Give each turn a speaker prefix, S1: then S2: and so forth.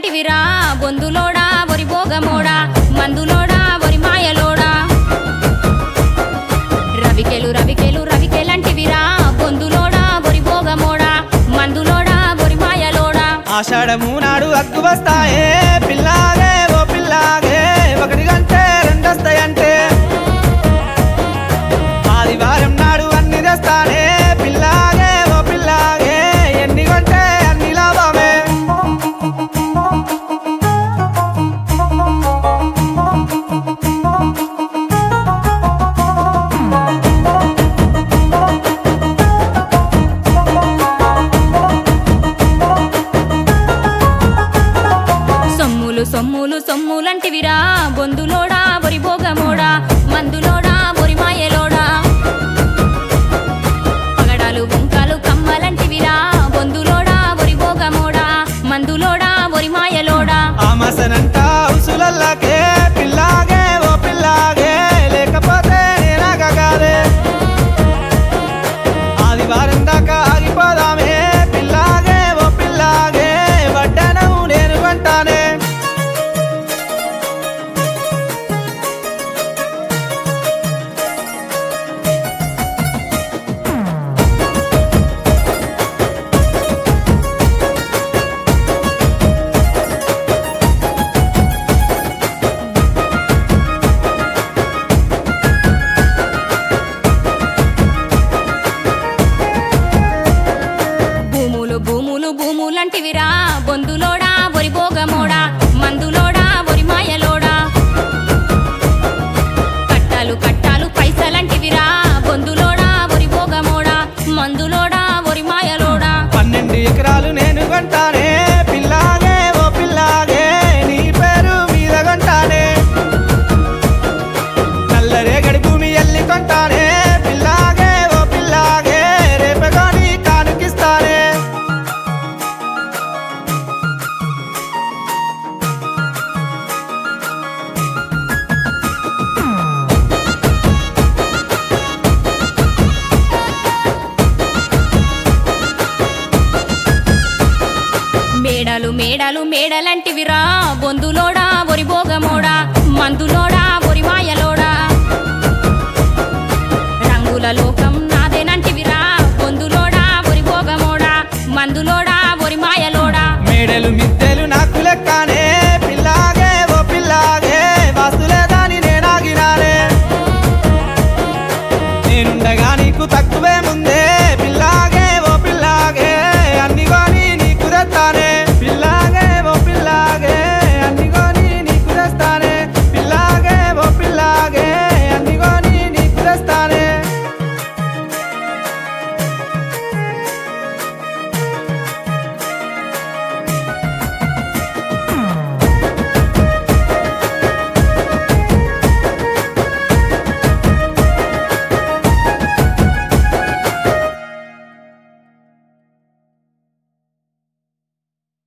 S1: రవికెలంటివిరా బొందులోడా ఒరి భోగమోడా మందులోడా ఒరి మాయలోడా రవికెలు రవికెలు రవికెలంటివిరా బొందులోడా ఒరి భోగమోడా మందులోడా ఒరి మాయలోడా
S2: ఆషాఢము నాడు అగ్గు వస్తాయే పిల్లాగే ఓ పిల్లాగే ఒకటి గంటే రెండొస్తాయంటే ఆదివారం నాడు అన్ని తెస్తానే పిల్లాగే ఓ పిల్లాగే ఎన్ని గంటే అన్ని లాభమే
S1: సొమ్ములు సొమ్ములు సొమ్ములంటివిరా బొందులోడా ఒరి భోగమోడా మందులోడా ఒరి మాయలోడా పగడాలు బుంకాలు కమ్మలంటివిరా బొందులోడా ఒరి భోగమోడా మందులోడా ఒరి మాయలోడా
S2: ఆమసనంట ఉసులల్లకే పిల్లాగే ఓ పిల్లాగే లేకపోతే నేనాగగాదే ఆదివారం దాకా ఆగిపోదామే పిల్లాగే ఓ పిల్లాగే వడ్డనము నేను కొంటానే
S1: భూములు భూములు భూములంటివిరా బొందులోడా ఒరి భోగమోడా మందులోడా ఒరి మాయలోడా కట్టాలు కట్టాలు పైసలంటివిరా బొందులోడా ఒరి భోగమోడా మందులోడా ఒరి మాయలోడా
S2: పన్నెండు ఎకరాలు నేను కొంటానే పిల్లాగే ఓ పిల్లాగే నీ పేరు మీద కొంటానే నల్లరేగడి భూమి ఎల్లి కొంటానే పిల్లాగే ఓ పిల్లాగే రేపగాని కానుకిస్తానే
S1: మేడలు మేడలు మేడలంటివిరా బొందులోడా ఒరి భోగమోడా మందులోడా